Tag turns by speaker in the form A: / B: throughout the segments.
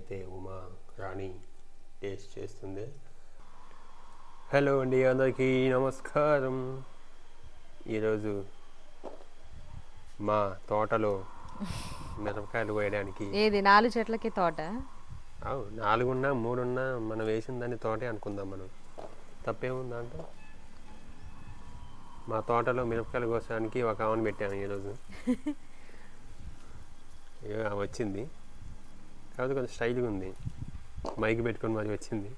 A: అయితే ఉమా రాణి టేస్ట్ చేస్తుంది హలో అండి అందరికీ నమస్కారం ఈరోజు మా తోటలో మిరపకాయలు కోయడానికి
B: ఏది నాలుగు చెట్లకి తోట
A: అవు నాలుగున్నా మూడున్నా మనం వేసిన దాన్ని తోటే అనుకుందాం మనం తప్పేముందా అంటే మా తోటలో మిరపకాయలు కోసడానికి ఒక ఆమెను పెట్టాను ఈరోజు ఇక ఆమె వచ్చింది కాకపోతే కొంచెం స్టైల్గా ఉంది మైక్ పెట్టుకొని మరి వచ్చింది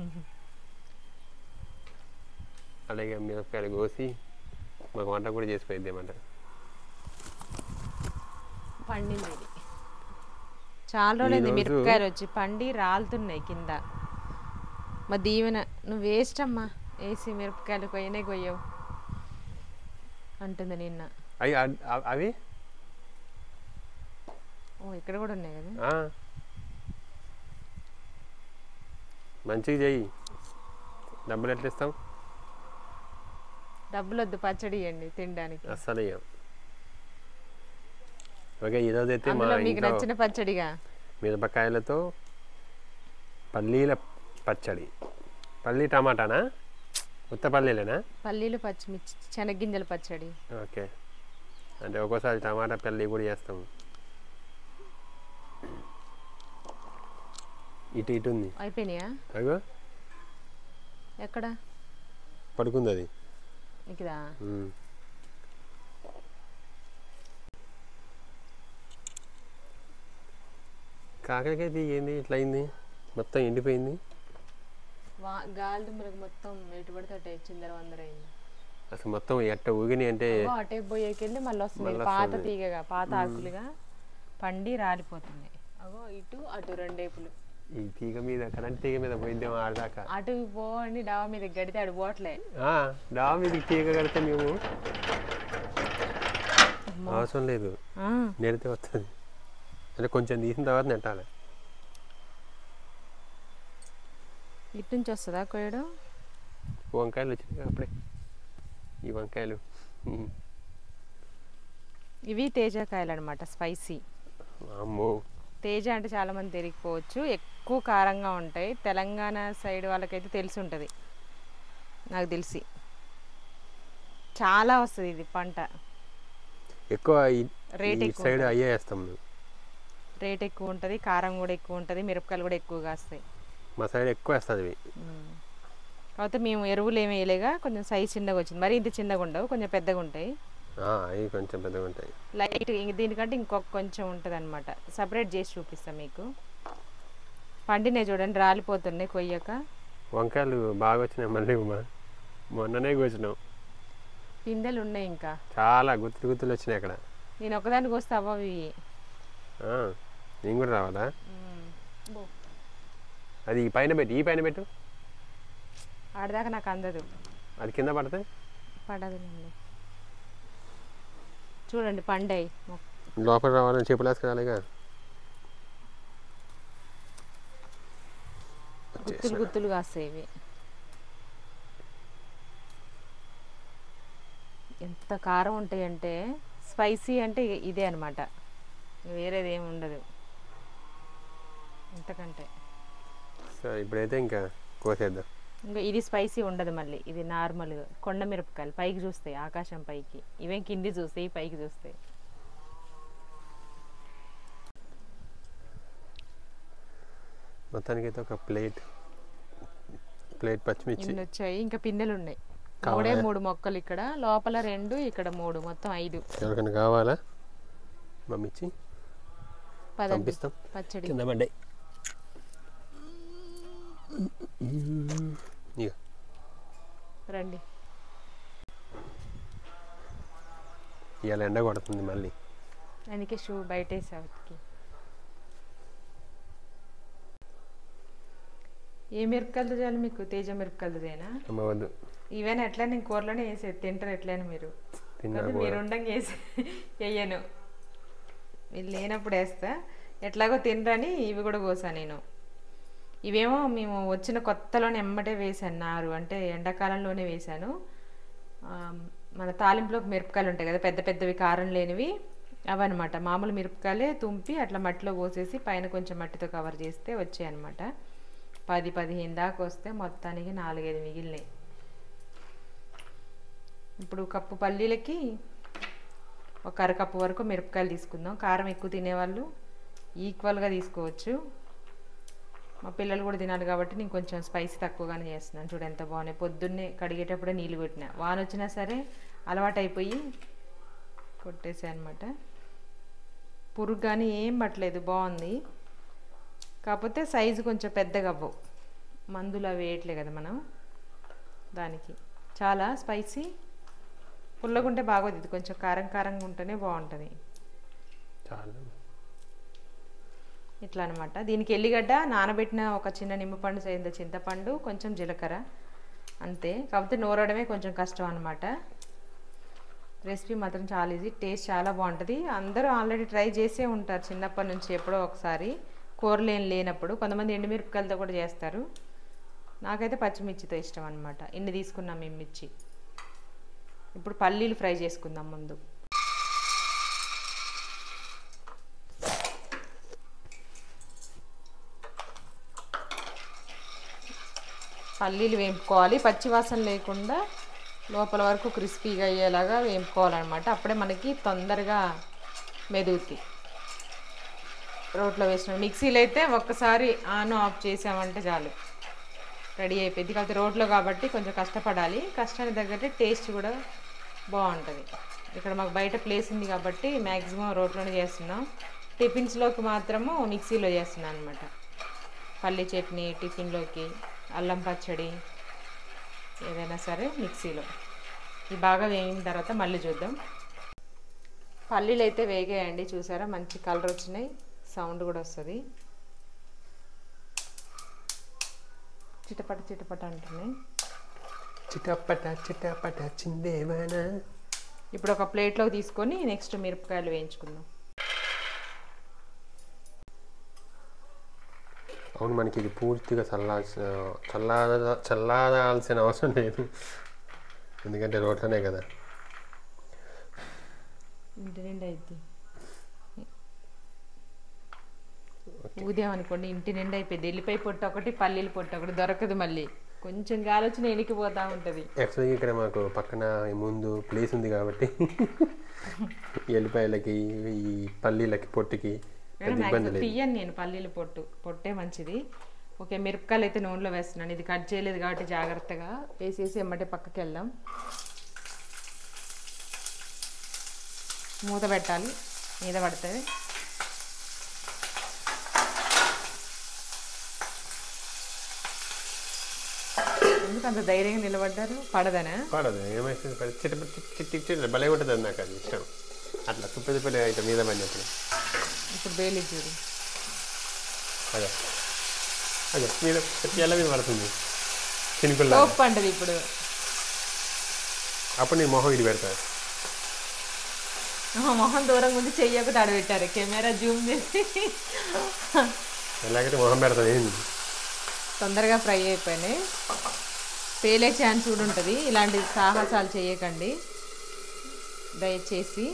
A: అలాగే మిరపకాయలు కోసి మాకు వంట కూడా చేసిపోయింది ఏమంట
B: పండింది ఇది చాలా రోజులైంది
A: ఈరోజు-
B: మిరపకాయలు వచ్చి పండి రాలుతున్నాయి కింద మా దీవెన నువ్వు వేస్ట్ అమ్మా వేసి మిరపకాయలు కొయ్యనే కొయ్యవు అంటుంది నిన్న
A: అవి అ- అవి
B: ఓ ఇక్కడ కూడా ఉన్నాయి కదా
A: ఆ. మంచిగా చెయ్యి డబ్బులు ఎట్లా ఇస్తాం
B: డబ్బులు వద్దు పచ్చడి ఇవ్వండి తినడానికి
A: అస్సలు ఇయ్యం ఓకే ఈరోజు అయితే మా
B: అందులో మీకు
A: ఇంట్లో
B: నచ్చిన పచ్చడిగా
A: మిరపకాయలతో పల్లీల పచ్చడి పల్లీ టమాటానా ఉత్త పల్లీలేనా
B: పల్లీలు పచ్చిమిర్చి శనగ్గింజల పచ్చడి
A: ఓకే అంటే ఒక్కోసారి టమాటా పల్లి కూడా చేస్తాం ఇటు ఇటు ఉంది
B: అయిపోయినాయా
A: అగో
B: ఎక్కడ
A: పడుకుంది అది
B: ఇకదా
A: ఉమ్. కాకరకాయ తీగ ఏంది ఇట్లా అయింది మొత్తం ఎండిపోయింది
B: వా గాలి దుమ్మలకు మొత్తం ఎటు పడితే అటే చిందర వందరైంది
A: అసలు మొత్తం ఎట్ట ఊగినాయి అంటే
B: అగో అటే పోయేకెళ్ళి మళ్ళీ వస్తుంది
A: మళ్ళీ
B: పాత
A: వస్తుంది.
B: తీగగా పాత ఆకులుగా పండి రాలిపోతున్నాయి అగో ఇటు అటు రెండేపులు
A: ఈ తీగ మీద కరెంట్ తీగ మీద పోయిద్దాం ఆడదాకా
B: అటు పోండి డాబా మీద గడితే అటు పోవట్లే
A: ఆ, డా మీద తీగ కడితే మేము అవసరం లేదు
B: ఆ,
A: నెడితే వస్తుంది అంటే కొంచెం తీసిన తర్వాత నెట్టాలి
B: ఇటు నుంచి వస్తుందా కోయడం
A: వంకాయలు వచ్చినాయి అప్పుడే ఈ వంకాయలు ఉమ్.
B: ఇవి తేజకాయలు అనమాట స్పైసీ
A: అమ్మో
B: తేజ అంటే చాలా మంది తెలియకపోవచ్చు ఎక్కువ కారంగా ఉంటాయి తెలంగాణ సైడ్ వాళ్ళకైతే తెలిసి ఉంటుంది నాకు తెలిసి చాలా వస్తుంది ఇది పంట
A: ఎక్కువ ఈ-
B: రేట్
A: ఈ
B: ఎక్కువ
A: సైడ్ అయ్యే వేస్తాం మేము
B: రేట్ ఎక్కువ ఉంటుంది కారం కూడా ఎక్కువ ఉంటుంది మిరపకాయలు కూడా ఎక్కువగా వస్తాయి
A: మా సైడ్ ఎక్కువ వేస్తుంది ఇవి
B: మ్మ్. కాకపోతే మేము ఎరువులు ఏమి వేయలేగా కొంచెం సైజ్ చిన్నగా వచ్చింది మరి ఇంత చిన్నగా ఉండవు కొంచెం పెద్దగా ఉంటాయి
A: ఆ, అవి కొంచెం పెద్దగా ఉంటాయి
B: లైట్ ఇంక దీనికంటే ఇంకొక కొంచెం ఉంటుంది అనమాట సపరేట్ చేసి చూపిస్తాం మీకు పండినాయి చూడండి రాలిపోతున్నాయి కొయ్యక
A: వంకాయలు బాగా వచ్చినాయి మళ్ళీ మా- మొన్ననే కోసినాం
B: పిందెలు ఉన్నాయి ఇంకా
A: చాలా గుత్తులు గుత్తులు వచ్చినాయి అక్కడ
B: నేను ఒకదానికి వస్తే అవ్వవి
A: ఆ, నేను కూడా రావాలా అది ఈ పైన పెట్టు ఈ పైన పెట్టు
B: ఆడదాకా నాకు అందదు
A: అది కింద పడితే
B: పడదు చూడండి పండాయి
A: లోపల రావాలని చెప్పులు వేసుకురాలిగా
B: గుత్తులు గుత్తులు కాస్తాయి ఇవి ఎంత కారం ఉంటాయంటే స్పైసీ అంటే ఇదే అనమాట వేరేది ఏమి ఉండదు ఇంతకంటే
A: సో ఇప్పుడైతే ఇంకా కోసేద్దాం
B: ఇంకా ఇది స్పైసీ ఉండదు మళ్ళీ ఇది నార్మల్గా కొండ మిరపకాయలు పైకి చూస్తాయి ఆకాశం పైకి ఇవే కింది చూస్తాయి పైకి చూస్తాయి
A: మొత్తానికి అయితే ఒక ప్లేట్ ప్లేట్ పచ్చిమిర్చి
B: ఇన్ని వచ్చాయి ఇంకా పిన్నెలు ఉన్నాయి
A: కావాలా?
B: మూడే మూడు మొక్కలు ఇక్కడ లోపల రెండు ఇక్కడ మూడు మొత్తం ఐదు
A: ఎవరికైనా కావాలా మమ్మిచ్చి
B: పదండి
A: పంపిస్తాం
B: పచ్చడి
A: కింద పడ్డాయి ఇక
B: రండి
A: ఇవాళ ఎండ కొడుతుంది మళ్ళీ
B: అందుకే షూ బయట వేసాకి ఏ మిరపకాయలు చేయాలి మీకు తేజ మిరపకాయలదేనా
A: అమ్మవద్దు
B: ఈవెన్ ఎట్లా నేను కూరలోనే వేసేది తింటారు ఎట్లయినా మీరు
A: తిన్నా
B: కాదు
A: కూడా.
B: మీరు ఉండంగా వేసి వేయను మీరు లేనప్పుడు వేస్తా ఎట్లాగో తినరని ఇవి కూడా కోసా నేను ఇవేమో మేము వచ్చిన కొత్తలోనే ఎమ్మటే వేసాను నారు అంటే ఎండాకాలంలోనే వేశాను ఆ, మన తాలింపులోకి మిరపకాయలు ఉంటాయి కదా పెద్ద పెద్దవి కారం లేనివి అవన్నమాట మామూలు మిరపకాయలే తుంపి అట్లా మట్టిలో పోసేసి పైన కొంచెం మట్టితో కవర్ చేస్తే వచ్చాయన్నమాట పది పదిహేను దాకా వస్తే మొత్తానికి నాలుగైదు మిగిలినాయి ఇప్పుడు కప్పు పల్లీలకి ఒక అరకప్పు వరకు మిరపకాయలు తీసుకుందాం కారం ఎక్కువ తినేవాళ్ళు ఈక్వల్గా తీసుకోవచ్చు మా పిల్లలు కూడా తినాలి కాబట్టి నేను కొంచెం స్పైసీ తక్కువగానే చేస్తున్నాను చూడు ఎంత బాగున్నాయి పొద్దున్నే కడిగేటప్పుడే నీళ్ళు కొట్టిన వాన వచ్చినా సరే అలవాటు అయిపోయి కొట్టేసాయి అనమాట పురుగు కానీ ఏం పట్టలేదు బాగుంది కాకపోతే సైజు కొంచెం పెద్దగా అవ్వవు మందులు అవి వేయట్లే కదా మనం దానికి చాలా స్పైసీ పుల్లగుంటే బాగోదు ఇది కొంచెం కారం కారంగా ఉంటేనే బాగుంటుంది
A: చాలా
B: ఇట్లా అనమాట దీనికి ఎల్లిగడ్డ నానబెట్టిన ఒక చిన్న నిమ్మపండు సైంత చింతపండు కొంచెం జీలకర్ర అంతే కాకపోతే నూరడమే కొంచెం కష్టం అనమాట రెసిపీ మాత్రం చాలా ఈజీ టేస్ట్ చాలా బాగుంటుంది అందరూ ఆల్రెడీ ట్రై చేసే ఉంటారు చిన్నప్పటి నుంచి ఎప్పుడో ఒకసారి కూరలు ఏం లేనప్పుడు కొంతమంది ఎండుమిరపకాయలతో కూడా చేస్తారు నాకైతే పచ్చిమిర్చితో ఇష్టం అనమాట ఇన్ని తీసుకున్నాం మేము మిర్చి ఇప్పుడు పల్లీలు ఫ్రై చేసుకుందాం ముందు పల్లీలు వేపుకోవాలి పచ్చివాసన లేకుండా లోపల వరకు క్రిస్పీగా అయ్యేలాగా వేపుకోవాలన్నమాట అప్పుడే మనకి తొందరగా మెదుగుతాయి రోట్లో వేసిన మిక్సీలో అయితే ఒక్కసారి ఆన్ ఆఫ్ చేసామంటే చాలు రెడీ అయిపోయింది కాకపోతే రోట్లో కాబట్టి కొంచెం కష్టపడాలి కష్టానికి తగ్గట్టు టేస్ట్ కూడా బాగుంటుంది ఇక్కడ మాకు బయట ప్లేస్ ఉంది కాబట్టి మ్యాక్సిమం రోట్లోనే చేస్తున్నాం టిఫిన్స్లోకి మాత్రము మిక్సీలో చేస్తున్నాను అనమాట పల్లి చట్నీ టిఫిన్లోకి అల్లం పచ్చడి ఏదైనా సరే మిక్సీలో ఇది బాగా వేగిన తర్వాత మళ్ళీ చూద్దాం పల్లీలు అయితే వేగాయండి చూసారా మంచి కలర్ వచ్చినాయి సౌండ్ కూడా వస్తుంది చిటపట చిటపట అంటున్నాయి
A: చిటపట చిటపట చిందేవానా
B: ఇప్పుడు ఒక ప్లేట్లోకి తీసుకొని నెక్స్ట్ మిరపకాయలు వేయించుకుందాం
A: అవును మనకి ఇది పూర్తిగా చల్లా చల్లార చల్లారాల్సిన అవసరం లేదు ఎందుకంటే రోట్లోనే కదా
B: ఇంటి నిండా అయిద్ది ఊదేం అనుకోండి ఇంటి నిండా అయిపోయింది ఎల్లిపాయ పొట్టు ఒకటి పల్లీల పొట్టు ఒకటి దొరకదు మళ్ళీ కొంచెం గాలి వచ్చి ఎనికిపోతా ఉంటుంది
A: యాక్చువల్గా ఇక్కడ మాకు పక్కన ఈ ముందు ప్లేస్ ఉంది కాబట్టి ఎల్లిపాయలకి ఈ పల్లీలకి పొట్టుకి పెద్ద ఇబ్బంది లేదు
B: తీయను నేను పల్లీల పొట్టు పొట్టే మంచిది ఓకే మిరపకాయలు అయితే నూనెలో వేస్తున్నాను ఇది కట్ చేయలేదు కాబట్టి జాగ్రత్తగా వేసేసి ఎమ్మటే పక్కకి వెళ్దాం మూత పెట్టాలి మీద పడుతుంది ఎందుకు అంత ధైర్యంగా నిలబడ్డారు పడదనా
A: పడదు ఏమైతే చిట చిట్టి చిట్టి భలే ఉంటుంది అది నాకు అది ఇష్టం అట్లా తుప్పి తుప్పి అయితే మీద పడినప్పుడు
B: ఇప్పుడు బేలి చూడు
A: అదే అదే మీద ఎలా మీద పడుతుంది చినుకుల్లా
B: సోప్ పంటది ఇప్పుడు
A: అప్పుడు నీ మొహం ఇది పెడతా
B: ఆహా, మొహం దూరం ముందు చెయ్యకు తడబెట్టారు కెమెరా జూమ్ చేసి
A: ఎలాగైతే మొహం పెడతాను ఏంది
B: తొందరగా ఫ్రై అయిపోయినాయి పేలే ఛాన్స్ కూడా ఉంటుంది ఇలాంటి సాహసాలు చేయకండి దయచేసి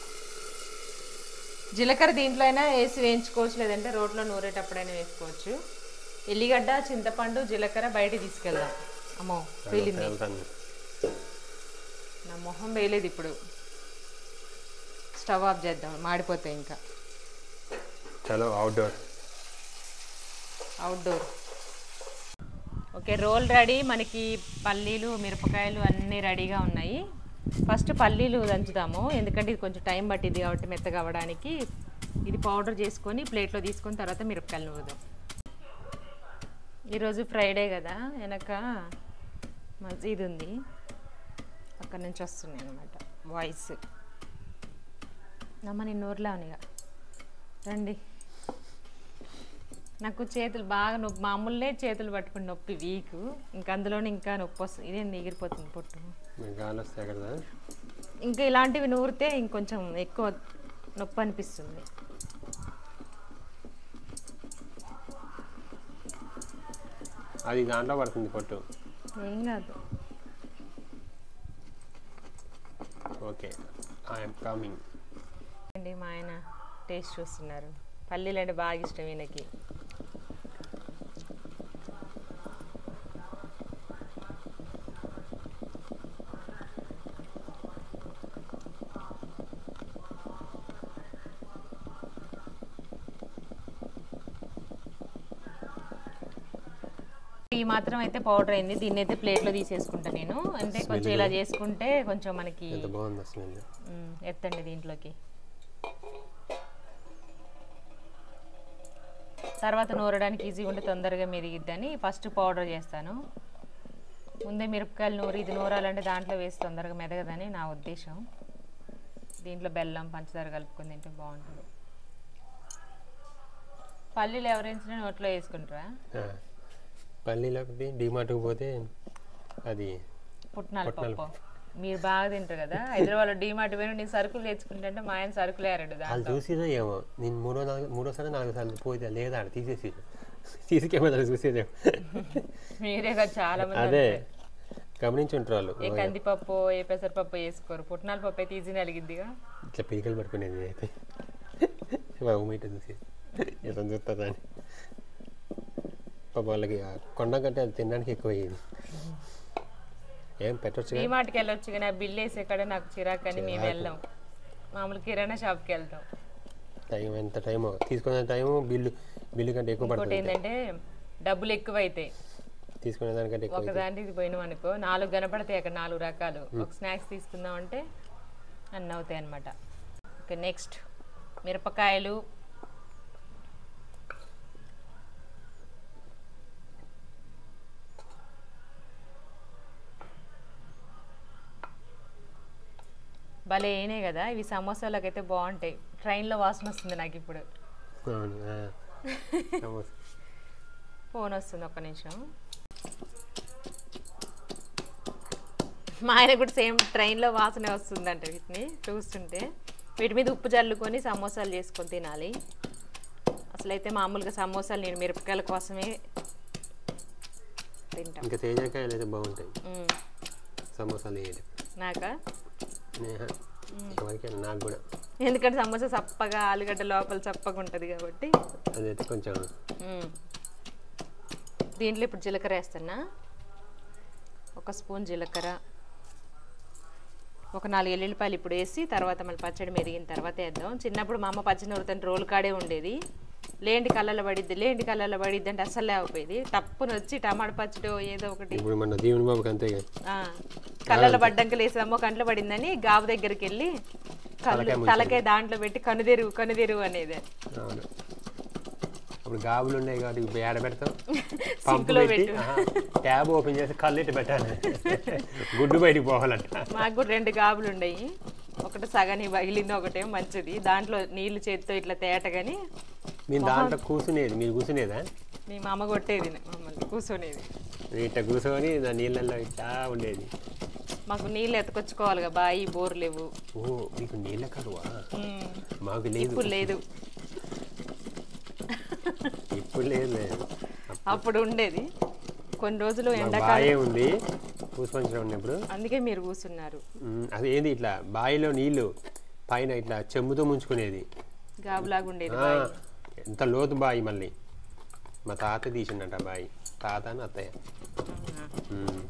B: జీలకర్ర దీంట్లో అయినా వేసి వేయించుకోవచ్చు లేదంటే రోట్లో నూరేటప్పుడైనా వేసుకోవచ్చు ఎల్లిగడ్డ చింతపండు జీలకర్ర బయట తీసుకెళ్దాం అమ్మో పేలింది
A: వెళ్తాను
B: నా మొహం వేయలేదు ఇప్పుడు స్టవ్ ఆఫ్ చేద్దాం మాడిపోతాయి ఇంకా
A: చలో outdoor
B: outdoor okay roll ready మనకి పల్లీలు మిరపకాయలు అన్నీ రెడీగా ఉన్నాయి ఫస్ట్ పల్లీలు దంచుదాము ఎందుకంటే ఇది కొంచెం టైం పట్టింది కాబట్టి మెత్తగా అవ్వడానికి ఇది పౌడర్ చేసుకొని ప్లేట్లో తీసుకొని తర్వాత మిరపకాయలు నూరుదాం ఈరోజు ఫ్రైడే కదా వెనక మసీద్ ఉంది అక్కడ నుంచి వస్తున్నాయి అనమాట వాయిస్ అమ్మ నేను నోరులో ఉన్నాయిగా రండి నాకు చేతులు బాగా నొప్పి మామూలునే చేతులు పట్టుకుని నొప్పి వీక్ ఇంకా అందులోనే ఇంకా నొప్పి వస్తుంది ఇదేంది ఎగిరిపోతుంది పొట్టు
A: మీకు గాలి వస్తాయి కదా
B: ఇంకా ఇలాంటివి నూరితే ఇంకొంచెం ఎక్కువ నొప్పి అనిపిస్తుంది
A: అది దాంట్లో పడుతుంది పొట్టు
B: ఏం కాదు
A: ఓకే ఐఎమ్ కమింగ్
B: అండి మా ఆయన టేస్ట్ చూస్తున్నారు పల్లీలు అంటే బాగా ఇష్టం ఈయనకి ఈ మాత్రం అయితే పౌడర్ అయింది దీన్ని అయితే ప్లేట్లో తీసేసుకుంటా నేను అంటే కొంచెం ఇలా చేసుకుంటే కొంచెం మనకి
A: ఎంత బాగుంది స్మెల్
B: మ్మ్, ఎత్తండి దీంట్లోకి తర్వాత నూరడానికి ఈజీగా ఉంటే తొందరగా మెరిగిద్దని ఫస్ట్ పౌడర్ చేస్తాను ముందే మిరపకాయలు నూరి ఇది నూరాలంటే దాంట్లో వేసి తొందరగా మెదగదని నా ఉద్దేశం దీంట్లో బెల్లం పంచదార కలుపుకొని తింటే బాగుంటుంది పల్లీలు ఎవరైనా నోట్లో వేసుకుంటారా
A: పల్లీలోకి డిమార్ట్కి పోతే అది
B: పుట్నాల
A: పుట్నాల
B: పప్పు మీరు బాగా తింటారు కదా హైదరాబాద్లో డీమార్ట్ పోయిన నేను సరుకులు తెచ్చుకుంటే మా ఆయన సరుకులు ఏరాడు
A: వాళ్ళు
B: దాంట్లో
A: చూసిదో ఏమో నేను మూడో నాలుగు మూడోసారి నాలుగు సార్లు పోతే లేదా ఆడ తీసేసి తీసుకెళ్ళి చూసేదేమో
B: మీరే కదా చాలా మంది
A: అదే
B: అంటారు.
A: గమనించి ఉంటారు వాళ్ళు
B: ఏ కందిపప్పు ఏ పెసరపప్పు వేసుకోరు పుట్నాల పప్పు అయితే ఈజీ అలిగిద్దిగా
A: ఇట్లా పీకలు పట్టుకునేది అయితే మా ఉమ్మీట చూసి ఎంత చూస్తుందా అని పాప వాళ్ళకి ఆ కొండ కంటే అది తినడానికి ఎక్కువ అయ్యేది ఏం పెట్టొచ్చు కదా
B: డీమార్ట్కి వెళ్ళొచ్చు కానీ ఆ బిల్ వేసే కాడ నాకు చిరాకు అని మేము వెళ్ళాం మామూలు కిరాణా షాప్కి వెళ్తాం
A: టైం ఎంత టైం తీసుకునే టైం బిల్లు బిల్లు కంటే ఎక్కువ
B: ఇంకోటి
A: పడుతుంది
B: ఏంటంటే డబ్బులు ఎక్కువ అవుతాయి
A: తీసుకునే దానికంటే ఎక్కువ
B: ఒక దాంట్లో పోయినాం అనుకో నాలుగు కనపడతాయి అక్కడ నాలుగు రకాలు ఒక స్నాక్స్ తీసుకుందాం అంటే అన్నీ అవుతాయి అనమాట ఓకే నెక్స్ట్ మిరపకాయలు భలే అయినాయి కదా ఇవి సమోసాలకు అయితే బాగుంటాయి ట్రైన్లో వాసన వస్తుంది నాకు ఇప్పుడు
A: అవును ఆ. సమోసా.
B: ఫోన్ వస్తుంది ఒక్క నిమిషం మా ఆయన కూడా సేమ్ ట్రైన్లో వాసన వస్తుందంట వీటిని చూస్తుంటే వీటి మీద ఉప్పు జల్లుకొని సమోసాలు చేసుకొని తినాలి అసలైతే మామూలుగా సమోసాలు నేను మిరపకాయల కోసమే తింటాం
A: ఇంకా తేజకాయలు అయితే బాగుంటాయి
B: మ్మ్.
A: సమోసాలు వేయడం
B: నాకా
A: నేహ ఎవరికైనా నాకు కూడా
B: ఎందుకంటే సమోసా చప్పగా ఆలుగడ్డ లోపల చప్పగా ఉంటుంది కాబట్టి
A: అదైతే కొంచెం
B: మ్మ్. దీంట్లో ఇప్పుడు జీలకర్ర వేస్తున్నా ఒక స్పూన్ జీలకర్ర ఒక నాలుగు ఎల్లుల్లిపాయలు ఇప్పుడు వేసి తర్వాత మళ్ళీ పచ్చడి మెరిగిన తర్వాత వేద్దాం చిన్నప్పుడు మా అమ్మ పచ్చడి నూరుతాను రోలు కాడే ఉండేది లేండి కళ్ళల్లో పడిద్ది లేండి కళ్ళల్లో పడిద్ది అంటే అస్సలు లేకపోయేది తప్పున వచ్చి టమాటా పచ్చడి ఏదో ఒకటి
A: ఇప్పుడు మన దీవుని బాబుకి అంతే ఇక.
B: ఆ, కళ్ళల్లో పడ్డాక లేసామో కంట్లో పడిందని గాబు దగ్గరికి వెళ్ళి కళ్ళు
A: తలకాయ ముంచేది.
B: తలకాయ దాంట్లో పెట్టి కనుదెరువు కనుదెరువు అనేది
A: అవును అప్పుడు గాబులు ఉన్నాయి కాబట్టి ఇప్పుడు ఏడ పెడతాం పంపు
B: సింక్లో
A: పెట్టి
B: పెట్టు.
A: ఆహా, ట్యాబ్ ఓపెన్ చేసి కళ్ళు ఇట్టు పెట్టాలి గుడ్డు బయటికి పోవాలంట
B: మాకు కూడా రెండు గాబులు ఉన్నాయి ఒకటి సగానికి పగిలింది ఒకటేమో మంచిది దాంట్లో నీళ్లు చేతితో ఇట్లా తేటగాని
A: మేము దాంట్లో కూర్చునేది మీరు కూర్చునేదా
B: మీ మామ కొట్టేది మమ్మల్ని కూర్చొనేది
A: మీరు ఇట్లా కూర్చొని దాని నీళ్ళల్లో ఇట్లా ఉండేది
B: మాకు నీళ్ళు ఎత్తుకొచ్చుకోవాలిగా బాయి బోర్ లేవు
A: ఓ మీకు నీళ్ళ కరువా
B: ఉమ్,
A: మాకు లేదు
B: ఇప్పుడు లేదు
A: ఇప్పుడు లేదు లేదు.
B: అప్పుడు ఉండేది కొన్ని రోజులు
A: మాకు
B: ఎండాకాలం
A: బాయే ఉంది పూసపంచడం ఉన్నప్పుడు
B: అందుకే మీరు కూర్చున్నారు
A: ఉమ్, అది ఏంది ఇట్లా బావిలో నీళ్ళు పైన ఇట్లా చెమ్ముతో ముంచుకునేది
B: గాబులాగా ఉండేది
A: ఆ,
B: బాయి
A: ఎంత లోతు బావి మళ్ళీ మా తాత తీసిండట ఆ బావి తాత అని అత్తయ్య
B: అవునా.
A: ఉమ్.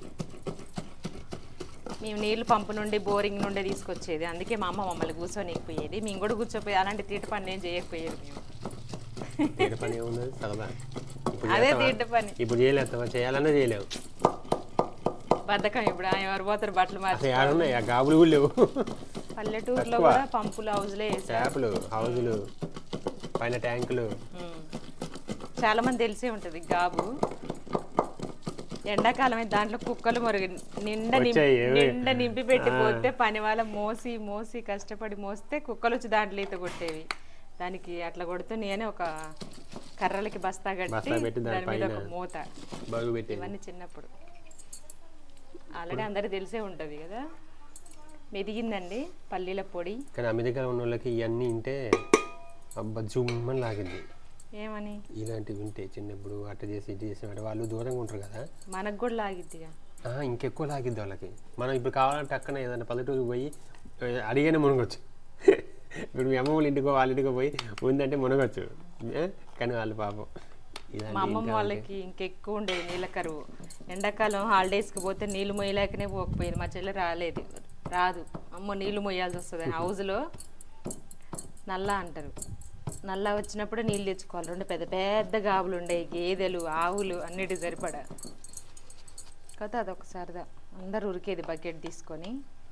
B: మేము నీళ్లు పంపు నుండి బోరింగ్ నుండి తీసుకొచ్చేది అందుకే మా అమ్మ మమ్మల్ని కూర్చొనిపోయేది మేము కూడా కూర్చోపోయేది అలాంటి తీట పని ఏం చేయకపోయేది మేము
A: తీర పని ఏమున్నది సరదా ఇప్పుడు
B: అదే
A: చేస్తావా?
B: తీట పని
A: ఇప్పుడు చేయలేస్తావా చేయాలన్నా చేయలేవు
B: బద్ధకం ఇప్పుడు ఆయన ఎవరు పోతారు బట్టలు మార్చి
A: అసలు ఏడున్నాయి ఆ గాబులు కూడా లేవు
B: పల్లెటూరులో
A: తక్కువ.
B: కూడా పంపులు హౌజ్లే వేసారు
A: ట్యాపులు హౌజులు పైన ట్యాంకులు
B: ఉమ్. చాలా మంది తెలిసే ఉంటది గాబు ఎండాకాలం అయితే దాంట్లో కుక్కలు మరుగు నిండా నింపి-
A: వచ్చాయి, ఏవి?
B: నిండా నింపి పెట్టి పోతే పని వాళ్ళ మోసి మోసి కష్టపడి మోస్తే కుక్కలు వచ్చి దాంట్లో ఈత కొట్టేవి దానికి అట్లా కొడుతూ నేనే ఒక కర్రలకి బస్తా కట్టి
A: బస్తా పెట్టి దాని
B: దాని మీద ఒక
A: పైన
B: మూత
A: బరువు పెట్టేది
B: ఇవన్నీ చిన్నప్పుడు ఆల్రెడీ అందరికి తెలిసే ఉంటది కదా మెదిగిందండి పల్లీల పొడి
A: కానీ అమెరికా ఉన్న వాళ్ళకి ఇవన్నీ వింటే అబ్బా జుమ్మని లాగింది
B: ఏమని
A: ఇలాంటివి వింటే చిన్నప్పుడు అట్ట చేసి ఇటు చేసి అంటే వాళ్ళు దూరంగా ఉంటారు కదా
B: మనకు కూడా లాగిద్దిగా
A: ఆ, ఇంకెక్కువ లాగిద్ది వాళ్ళకి మనం ఇప్పుడు కావాలంటే అక్కనే ఏదైనా పల్లెటూరుకి పోయి ఏ, అడిగానే మునగొచ్చు ఇప్పుడు మీ అమ్మ వాళ్ళ ఇంటికో వాళ్ళ ఇంటికో పోయి ఉందంటే మునగొచ్చు ఏ? కానీ వాళ్ళు పాపం ఇలాంటి
B: మా అమ్మమ్మ
A: ఇంట్లో
B: వాళ్ళకి ఇంకెక్కువ ఉండేది నీళ్ళ కరువు ఎండాకాలం హాలిడేస్కి పోతే నీళ్ళు మొయ్యలేకనే పోకపోయేది మా చెల్లె రాలేదు రాదు అమ్మ నీళ్ళు మొయ్యాల్సి వస్తుంది హౌస్లో నల్ల అంటారు నల్ల వచ్చినప్పుడు నీళ్ళు తెచ్చుకోవాలి రెండు పెద్ద పెద్ద గాబులు ఉండేవి గేదెలు ఆవులు అన్నిటి సరిపడా కాకపోతే అదొక సరదా అందరు ఉరికేది బకెట్ తీసుకొని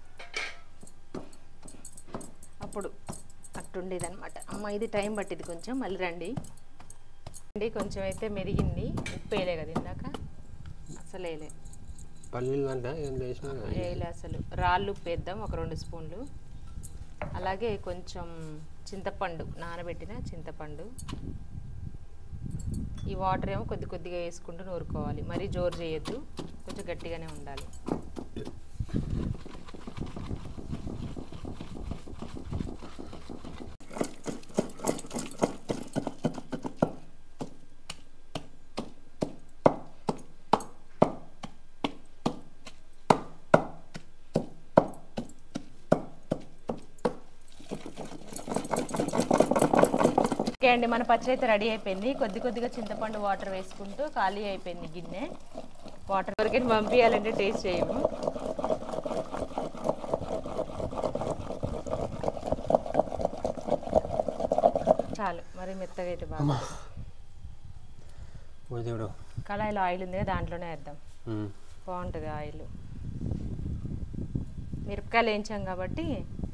B: అప్పుడు అట్టుండేది అనమాట అమ్మ ఇది టైం పట్టింది కొంచెం మళ్ళీ రండి అండి కొంచెం అయితే మెరిగింది ఉప్పు వేయలే కదా ఇందాక అసలు వేయలే
A: పల్లీలు అంతా ఏం చేసినా
B: వేయలే అసలు రాళ్ళు ఉప్పు వేద్దాం ఒక రెండు స్పూన్లు అలాగే కొంచెం చింతపండు నానబెట్టిన చింతపండు ఈ వాటర్ ఏమో కొద్ది కొద్దిగా వేసుకుంటూ నూరుకోవాలి మరీ జోరు చేయొద్దు కొంచెం గట్టిగానే ఉండాలి ఓకే అండి మన పచ్చడి అయితే రెడీ అయిపోయింది కొద్ది కొద్దిగా చింతపండు వాటర్ వేసుకుంటూ ఖాళీ అయిపోయింది గిన్నె వాటర్ వరకు పంపించాలంటే టేస్ట్ చేయము చాలు మరి మెత్తగా అయితే బాగా
A: ఓ దేవుడు
B: కళాయిలో ఆయిల్ ఉంది కదా దాంట్లోనే వేద్దాం
A: ఉమ్.
B: బాగుంటుంది ఆయిల్ మిరపకాయలు వేయించాం కాబట్టి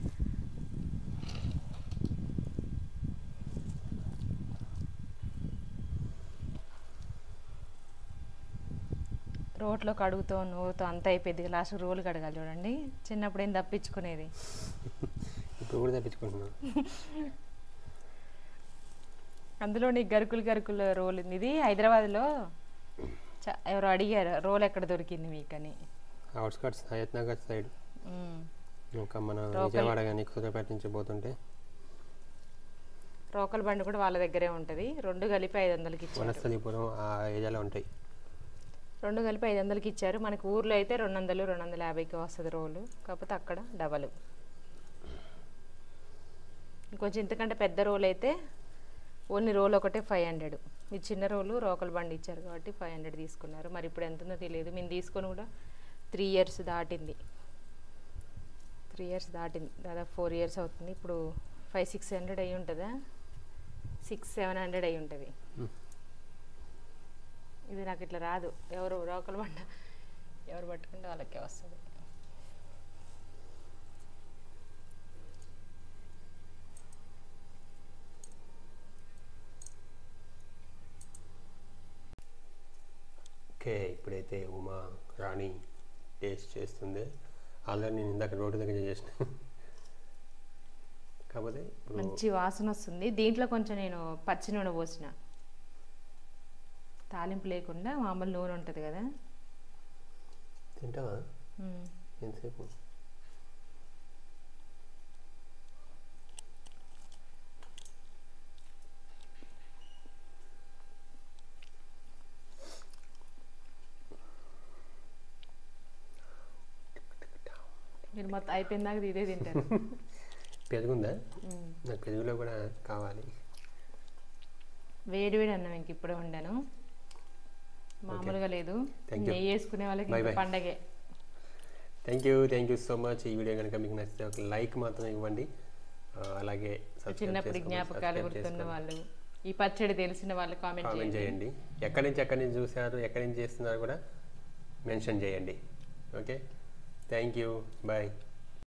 B: రోట్లో కడుగుతో నూరుతో అంత అయిపోయింది లాస్ట్ రోలు కడగాలి చూడండి చిన్నప్పుడు ఏం తప్పించుకునేది
A: ఇప్పుడు కూడా తప్పించుకుంటున్నాను
B: అందులో నీ గరుకులు గరుకుల రోల్ ఉంది ఇది హైదరాబాద్లో చ- ఎవరో అడిగారు రోల్ ఎక్కడ దొరికింది మీకని
A: అవుట్స్కట్స్ హయత్నగర్ సైడ్
B: ఉమ్.
A: ఒక మన
B: లోకల్.
A: విజయవాడ కానీ సూర్యాపేట నుంచి పోతుంటే
B: రోకల్ బండి కూడా వాళ్ళ దగ్గరే ఉంటుంది రెండు కలిపి ఐదు వందలకి ఇచ్చారు
A: వనస్థలిపురం ఆ ఏరియాలో ఉంటాయి
B: రెండు కలిపి ఐదు వందలకి ఇచ్చారు మనకి ఊర్లో అయితే రెండు వందలు రెండు వందల యాభైకి వస్తుంది రోలు కాకపోతే అక్కడ డబల్ ఇంకొంచెం ఇంతకంటే పెద్ద రోల్ అయితే ఓన్లీ రోల్ ఒకటే ఫైవ్ హండ్రెడ్ మీ చిన్న రోలు రోకల్ బండి ఇచ్చారు కాబట్టి ఫైవ్ హండ్రెడ్ తీసుకున్నారు మరి ఇప్పుడు ఎంత ఉందో తెలియదు మేము తీసుకొని కూడా త్రీ ఇయర్స్ దాటింది త్రీ ఇయర్స్ దాటింది దాదాపు ఫోర్ ఇయర్స్ అవుతుంది ఇప్పుడు ఫైవ్ సిక్స్ హండ్రెడ్ అయి ఉంటుందా సిక్స్ సెవెన్ హండ్రెడ్ అయి ఉంటుంది
A: Hmm.
B: ఇది నాకు ఇట్లా రాదు ఎవరు రోకలు బండ ఎవరు పట్టుకుంటే వాళ్ళకే వస్తుంది
A: ఓకే ఇప్పుడైతే ఉమా రాణి టేస్ట్ చేస్తుంది ఆల్రెడీ నేను ఇందాక రోడ్డు దగ్గర చేసిన కాకపోతే ఇప్పుడు
B: మంచి వాసన వస్తుంది దీంట్లో కొంచెం నేను పచ్చి నూనె పోసిన తాలింపు లేకుండా మామూలు నూనె ఉంటుంది కదా
A: తింటావా
B: మ్మ్.
A: ఎంతసేపు
B: మీరు మొత్తం అయిపోయిన దాకా ఇదే తింటారు
A: పెరుగుందా
B: మ్మ్.
A: నాకు పెరుగులో కూడా కావాలి
B: వేడి వేడి అన్నం ఇంక ఇప్పుడే వండాను మామూలుగా లేదు
A: Thank you.
B: నెయ్యి వేసుకునే వాళ్ళకి
A: Bye
B: ఇంకా
A: bye.
B: పండగే
A: thank you thank you so much ఈ వీడియో కనుక మీకు నచ్చితే ఒక లైక్ మాత్రం ఇవ్వండి ఆ, అలాగే subscribe
B: చిన్నప్పుడు
A: చేసుకోమని,
B: జ్ఞాపకాలు
A: subscribe
B: గుర్తున్న
A: చేసుకోండి.
B: వాళ్ళు ఈ పచ్చడి తెలిసిన వాళ్ళు కామెంట్
A: కామెంట్
B: చేయండి
A: చేయండి ఎక్కడి నుంచి ఎక్కడి నుంచి చూసారు ఎక్కడి నుంచి చేస్తున్నారు కూడా మెన్షన్ చేయండి ఓకే థ్యాంక్ యూ బాయ్